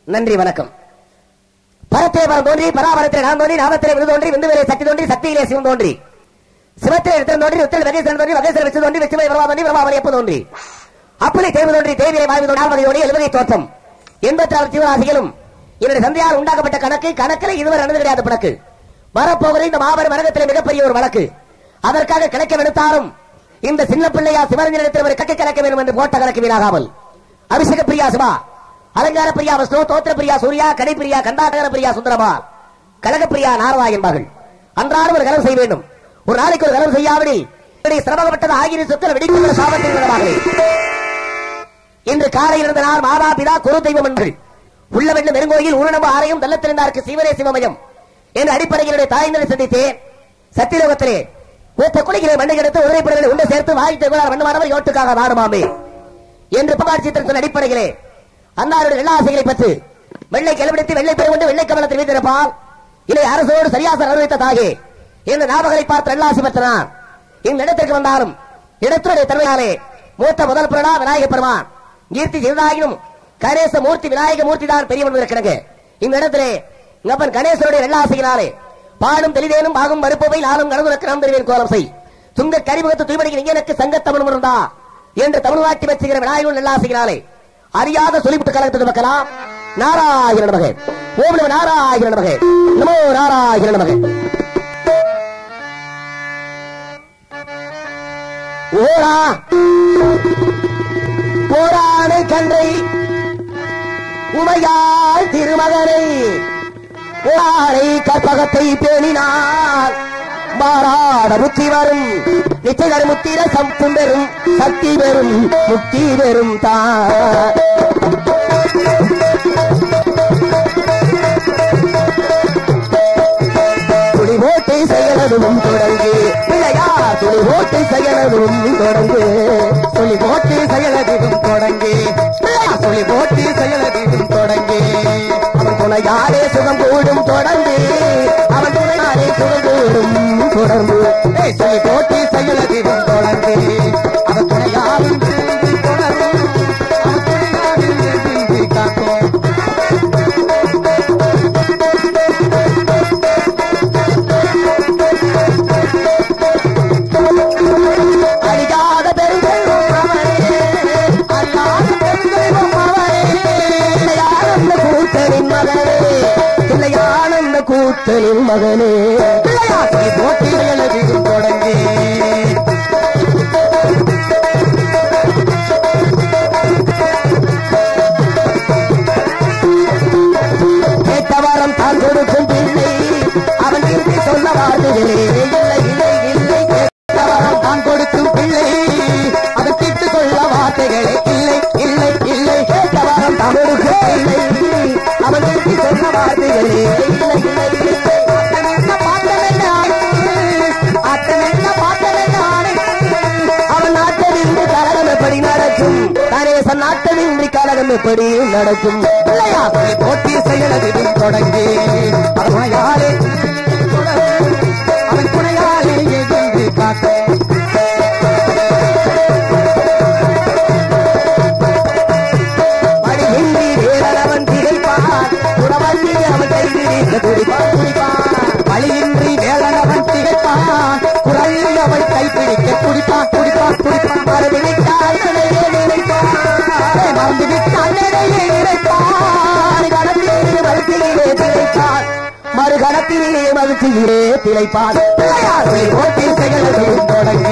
நன்றி வணக்கம் பரத்தே பரம் தோன்றி பராபரத்திலே நான் தோன்றி நாமத்திலே விரு தோன்றி விந்துவிலே சக்தி தோன்றி சக்தியிலே சிவம் தோன்றி சிவத்திலே இடத்தில் தோன்றி உத்தில் வகேசன் தோன்றி வகேசன் வச்சு தோன்றி வெச்சுமை பிரபா தோன்றி பிரபாவலி எப்ப தோன்றி அப்படி தேர்வு தோன்றி தேவியை வாய்வு தோன்றி ஆழ்மதி தோன்றி எழுபதை தோற்றம் எண்பத்தி ஆறு ஜீவராசிகளும் என்னுடைய சந்தையால் உண்டாக்கப்பட்ட கணக்கு கணக்கில் இதுவரை நடந்து கிடையாது பிணக்கு வரப்போகிற இந்த மாபெரும் வழக்கத்திலே மிகப்பெரிய ஒரு வழக்கு அதற்காக கிடைக்க வெடுத்தாலும் இந்த சின்ன பிள்ளையா சிவரஞ்சனிடத்தில் ஒரு கக்க கலக்க வேண்டும் என்று போட்ட கணக்கு வீணாகாமல் அபிஷேக பிரியா சிவா அலங்கார பிரியா விஷ்ணு தோத்திர பிரியா சூர்யா கடை பிரியா கண்டாகர பிரியா சுந்தரமா கழக பிரியா நாரதா என்பார்கள் அன்றாடம் ஒரு கலவு செய்ய வேண்டும் ஒரு நாளைக்கு ஒரு கலவு செய்யாவிடில் இப்படி சிரமப்பட்டது ஆகிய சொத்துல வெடிக்கின்ற சாபத்தின் விதமாகவே இன்று காலையில் இருந்த நாள் மாதா பிதா குரு தெய்வம் என்று உள்ள வெள்ள நெருங்கோயில் ஊரணம்பு ஆரையும் தள்ளத்திருந்தாருக்கு சிவனே சிவமயம் என்ற அடிப்படையில் என்னுடைய தாயினரை சந்தித்தேன் சத்தியலோகத்திலே மூத்த குளிகளை மண்ணை எடுத்து உதவிப்படங்களை உண்டு சேர்த்து வாய் தருவார் மண்ணுமானவர் யோட்டுக்காக நாடுமாமே என்று புகாட்சித்திரத்தின் அடிப்படையிலே அன்னாருடைய எல்லா ஆசைகளை பெற்று வெள்ளை கிளம்பிடித்து வெள்ளை பெற கொண்டு வெள்ளை கமலத்தில் வைத்திருப்பால் இதை அரசோடு சரியாக அறிவித்த தாகே இந்த ஞாபகங்களை பார்த்து நல்லாசி பெற்றனான் இந்த இடத்திற்கு வந்தாலும் இடத்துடைய தன்மையாலே மூத்த முதல் புரணா விநாயக பெருமான் கீர்த்தி சிவதாயினும் கணேச மூர்த்தி விநாயக மூர்த்தி தான் பெரியவன் இருக்கிறங்க இந்த இடத்திலே அப்பன் கணேசனுடைய நல்லாசையினாலே பாடும் தெளிதேனும் பாகும் மறுப்பவை நாளும் நடந்து நாம் பெறுவேன் கோலம் செய் துங்க கரிமுகத்து தூய்மடிக்கு நீங்க சங்கத்தமிழ் இருந்தா என்று தமிழ்நாட்டி வச்சுகிற விநாயகன் நல்லாசையினாலே அறியாத சொல்லிவிட்டு கலகத்துக்கு வைக்கலாம் நாராயண நமகே ஓம் நம நாராயண நமகே நமோ நாராயண நமகே ஓரா ஓரானை கன்றை உமையாள் திருமகனை ஓரானை கற்பகத்தை பேணினார் மாறாட முத்தி வரும் நிச்சயர் முத்திர சம்பும் பெறும் சக்தி பெறும் முக்தி பெறும் தான் துளி ஓட்டை செயலதும் தொடங்கு பிள்ளையார் துளி ஓட்டை செயலதும் தொடங்கு சொல்லி போட்டு செயலதிலும் தொடங்கி பிள்ளையார் சொல்லி போட்டு செயலதிலும் தொடங்கி அவன் துணையாரே சுகம் கூடும் தொடர்ந்து அவன் துணையாரே சுகம் கூடும் தொடர்ந்து ஏய், சொல்லி போட்டு செயலதிலும் தொடங்கி அவன் துணையாரும் சேர்ந்து தொடரும் அவன் துணையாரும் எழுந்து காக்கும் அழியாத பெருங்கெல்வம் அவனே அல்லாத பெருந்தெய்வம் அவனே ஆனந்த கூத்தனின் மகனே இல்லை ஆனந்த கூத்தனின் மகனே பிள்ளையார் சொல்லி போட்டு செயலதிலும் தொடங்கி கேட்டவரம் தான் கொடுக்கும் பிள்ளை அவன் இருந்து சொல்ல வார்த்தைகளே இல்லை இல்லை இல்லை கேட்டவரம் தான் கொடுக்கும் பிள்ளை அதை திட்டு சொல்ல வார்த்தைகளே இல்லை இல்லை இல்லை கேட்டவரம் தான் கொடுக்கும் பிள்ளை அவன் இருந்து சொல்ல வார்த்தைகளே இல்லை இல்லை இல்லை அத்தமென்ன பாட்டமென்ன ஆணை அத்தமென்ன பாட்டமென்ன ஆணை அவன் நாட்டமின்றி கலகம் எப்படி நடக்கும் கணேசன் நாட்டமின்றி கலகம் எப்படி நடக்கும் பிள்ளையா சொல்லி போட்டி செயலதிலும் தொடங்கி அவனையாலே தொடரும். அவன் துணையாலே எழுந்து காட்டும் படியின்றி வேறவன் திகைப்பான் புறவண்டி அவன் கைவிரித்த துடிப்பான் துடிப்பான் வழியின்றி வேளனவன் திகைப்பான் குரல் அவள் கைப்பிடிக்க குடிப்பான் குடிப்பான் குடிப்பான் மறுபடி நினைத்தால் நினைவே நினைப்பான் மறந்து விட்டால் நிறைய நினைப்பான் மறுகணத்திலே மறுத்திலே திளைப்பான் மறுகணத்திலே மகிழ்ச்சியிலே திளைப்பான் பிள்ளையார் சொல்லி போட்டி செயலதிலும் தொடங்கி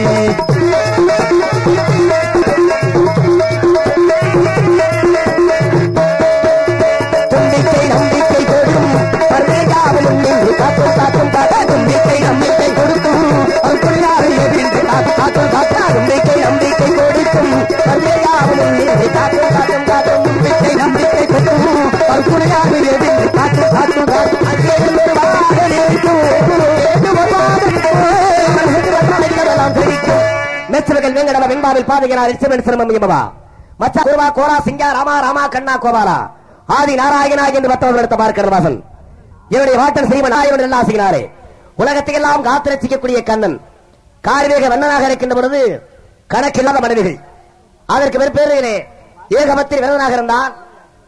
தும்பிக்கை நம்பிக்கை கொடுக்கும் பர்வேகாவலும் நின்று காக்கும் காக்கும் காக்க தும்பிக்கை நம்பிக்கை கொடுக்கும் அவன் துணியாரை எதிர்த்து காக்கும் காக்கும் காக்க தும்பிக்கை நம்பிக்கை கொடுக்கும் பர்வேகாவலும் நின்று காக்கும் காக்கும் காக்கும் நம்பிக்கை நம்பிக்கை கொடுக்கும் அவர் துணையாக எதிர்த்து காட்டும் காட்டும் காட்டும் அங்கே இருந்து வாக நிற்கும் ஏது வருவாது அவன் எதிர் வந்தால் எல்லாம் பிடிக்கும் மெச்சுவர்கள் வெங்கடம வெண்பாவில் பாதைகிறார் இச்சவன் சிரமம் எம்பவா மச்ச கோவா கோரா சிங்கா ராமா ராமா கண்ணா கோபாலா ஆதி நாராயணா என்று மற்றவர்கள் எடுத்த பார்க்கிறது வாசன் என்னுடைய வாட்டன் ஸ்ரீமன் நாயவன் எல்லாம் செய்கிறாரே உலகத்தையெல்லாம் காத்து ரசிக்கக்கூடிய கண்ணன் கார்வேக வண்ணனாக இருக்கின்ற பொழுது கணக்கில்லாத மனைவிகள் அதற்கு வெறுப்பேறிலே ஏகபத்திரி விரதனாக இருந்தான்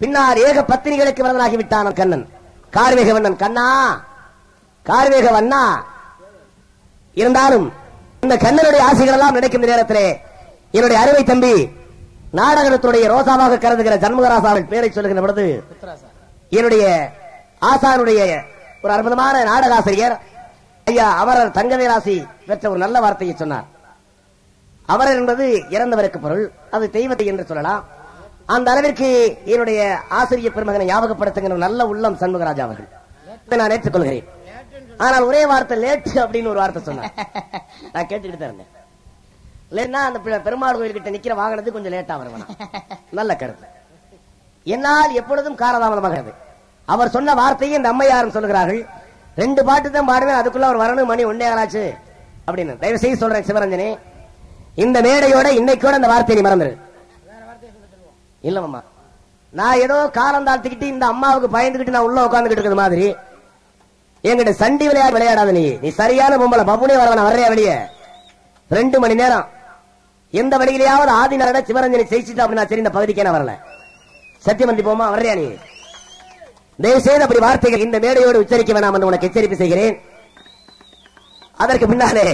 பின்னால் ஏக பத்தினிகளுக்கு வரதனாகி விட்டான் கண்ணன் கார்வேக வண்ணன் கண்ணா கார்வேக வண்ணா இருந்தாலும் இந்த கண்ணனுடைய ஆசைகள் எல்லாம் நினைக்கின்ற நேரத்திலே என்னுடைய அருமை தம்பி நாடகத்துடைய ரோசாவாக கருதுகிற ஜன்மகராசாவின் பேரை சொல்லுகின்ற பொழுது என்னுடைய ஆசானுடைய ஒரு அற்புதமான நாடகாசிரியர் ஐயா அவரர் தங்கவேராசி பெற்ற ஒரு நல்ல வார்த்தையை சொன்னார் அவரர் என்பது இறந்தவருக்கு பொருள் அது தெய்வத்தை என்று சொல்லலாம் அந்த அளவிற்கு என்னுடைய ஆசிரியர் பெருமகனை ஞாபகப்படுத்துகிற ஒரு நல்ல உள்ளம் சண்முகராஜா அவர்கள் இதை நான் ஏற்றுக்கொள்கிறேன் ஆனால் ஒரே வார்த்தை லேட் அப்படின்னு ஒரு வார்த்தை சொன்னார் நான் கேட்டுக்கிட்டு தான் இருந்தேன் லேட்னா அந்த பெ- பெருமாள் கோயில் கிட்ட நிக்கிற வாகனத்துக்கு கொஞ்சம் லேட்டா வருவேன் நல்ல கருத்து என்னால் எப்பொழுதும் காலதாமதமாகிறது அவர் சொன்ன வார்த்தையை இந்த அம்மையாரும் சொல்லுகிறார்கள் ரெண்டு பாட்டு தான் பாடுவேன் அதுக்குள்ள அவர் வரணும் மணி ஒன்னே ஆளாச்சு அப்படின்னு தயவு செய்து சொல்றேன் சிவரஞ்சனி இந்த மேடையோட இன்னைக்கோட அந்த வார்த்தையை நீ மறந்துரு இல்ல மாமா நான் ஏதோ காலம் தாழ்த்திக்கிட்டு இந்த அம்மாவுக்கு பயந்துகிட்டு நான் உள்ள உட்காந்துக்கிட்டு இருக்கிற மாதிரி என்கிட்ட சண்டி விளையாட்டு விளையாடாத நீ நீ சரியான பொம்பளை பப்புனே வரவன வர்றியா வெளியே ரெண்டு மணி நேரம் எந்த வழியிலேயாவது ஆதி நரட சிவரஞ்சனி ஜெயிச்சுட்டு அப்படின்னா சரி இந்த பகுதிக்கே நான் வரல சத்தியமந்தி போமா வர்றியா நீ தயவு செய்து அப்படி வார்த்தைகள் இந்த மேடையோடு உச்சரிக்க வேணாம் என்று உனக்கு எச்சரிப்பு செய்கிறேன் அதற்கு பின்னாலே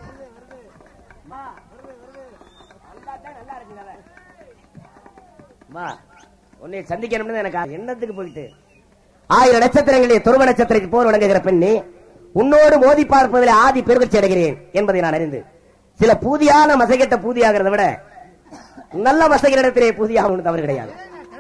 வா உன்னை சந்திக்கணும்னு எனக்கு ஆசை. என்னத்துக்கு போயிட்டு ஆயிரம் நட்சத்திரங்களிலே துருவ நட்சத்திரத்துக்கு போர் வழங்குகிற பெண்ணே உன்னோடு மோதி பார்ப்பதில் ஆதி பெருவச்சி அடைகிறேன் என்பதை நான் அறிந்து சில பூதியான மசைகட்ட பூதியாகிறத விட நல்ல மசைகளிடத்திலே பூதியாகும் தவறு கிடையாது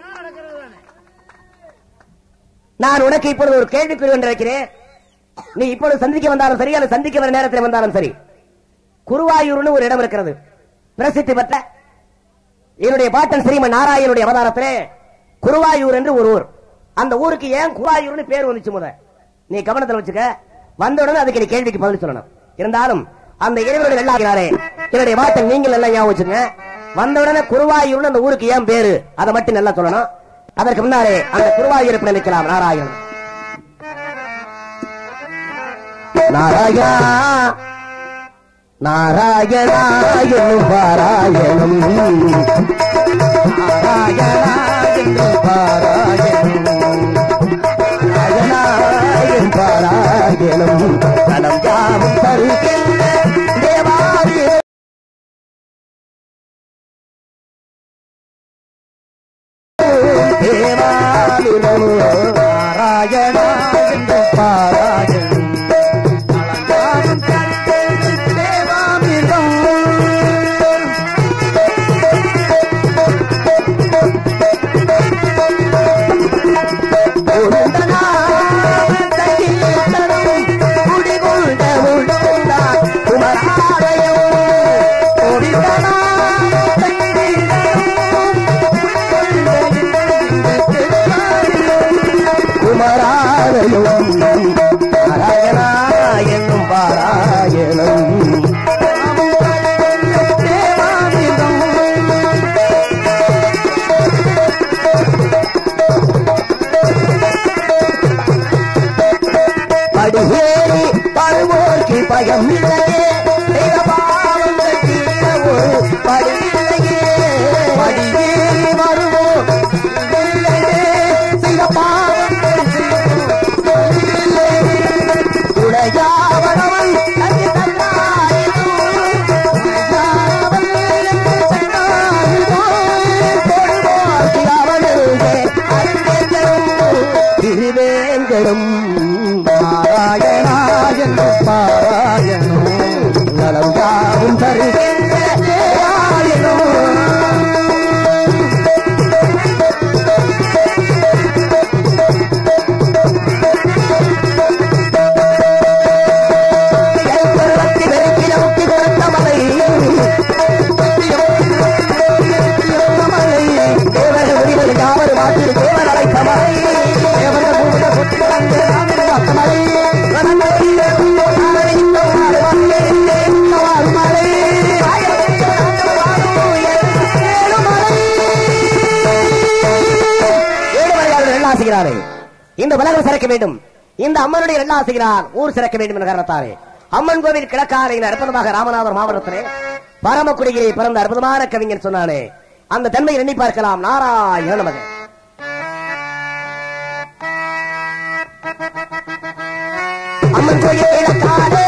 நான் உனக்கு இப்பொழுது ஒரு கேள்விக்குறி ஒன்று இருக்கிறேன் நீ இப்பொழுது சந்திக்க வந்தாலும் சரி அல்லது சந்திக்க வர நேரத்தில் வந்தாலும் சரி குருவாயூர்னு ஒரு இடம் இருக்கிறது பிரசித்தி பெற்ற என்னுடைய பாட்டன் ஸ்ரீமன் நாராயணுடைய அவதாரத்திலே குருவாயூர் என்று ஒரு ஊர் அந்த ஊருக்கு ஏன் குருவாயூர்னு பேர் வந்துச்சு முத நீ கவனத்தில் வச்சுக்க வந்த உடனே அதுக்கு நீ கேள்விக்கு பதில் சொல்லணும் இருந்தாலும் அந்த இறைவனுடைய வெள்ளாகிறாரே என்னுடைய பாட்டன் நீங்கள் எல்லாம் ஞாபகம் வச்சுங்க வந்த உடனே குருவாயூர்னு அந்த ஊருக்கு ஏன் பேரு அதை மட்டும் நல்லா சொல்லணும் அதற்கு முன்னாலே அந்த குருவாயூர் நினைக்கலாம் நாராயணன் நாராயணா நாராயணாயனும் பாராயணம் நாராயணாயனும் பாராயணம் நாராயணாயன் பாராயணம் நலம் யாவும் தருகின்ற தேவாலய தேவாலயம் நாராயணாயன் பாராயணம் குமராலயம் நாராயணா என்னும் பாராயணம் படியேறி பருவோர்க்கு பயம் இல்லையே செய்த பாவங்கள் தீர ஒரு படியில்லையே படியேறி வருவோம் இல்லையே செய்த பாவங்கள் உடையாவனவன் தன்னை தன்னாயினும் உடையாவன் என்று சொன்னாயினும் கொடுவாக்கி அவனுக்கு அருந்தேங்களும் திருவேங்களும் நாராயணாயன் பாராயணம் நலம் யாவும் தருகின்ற தேவாயணம் பருவத்தி வெறுக்கிற முக்தி கொடுத்த மலை தேவர் உரிமை யாவர் மாற்று தேவர் அழைத்த மலை தேவர் கூட்ட சொத்து வந்த நாமின் வாத்த மலை ஆசுகிறாரே இந்த உலகம் சிறக்க வேண்டும் இந்த அம்மனுடைய வெள்ள ஆசுகிறார் ஊர் சிறக்க வேண்டும் என்ற காரணத்தாரே அம்மன் கோவில் கிழக்காரையில் அற்புதமாக ராமநாதர் மாவட்டத்திலே பரமக்குடியிலே பிறந்த அற்புதமான கவிஞன் சொன்னானே அந்த தன்மையை எண்ணி பார்க்கலாம் நாராயண நமக அம்மன் கோயில் இலக்காடு